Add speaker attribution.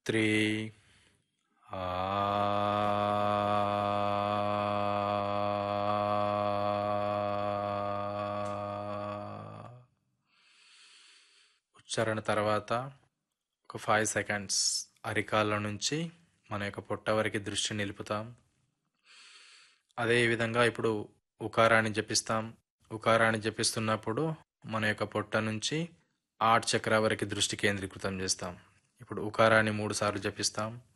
Speaker 1: three ఉచ్చారణ తర్వాత ఒక ఫైవ్ సెకండ్స్ అరికాళ్ళ నుంచి మన యొక్క పొట్ట వరకు దృష్టి నిలుపుతాం అదే విధంగా ఇప్పుడు ఉకారాన్ని జపిస్తాం ఉకారాన్ని జపిస్తున్నప్పుడు మన యొక్క పొట్ట నుంచి ఆట్ చక్ర వరకు దృష్టి కేంద్రీకృతం చేస్తాం ఇప్పుడు ఉకారాన్ని మూడు సార్లు జపిస్తాం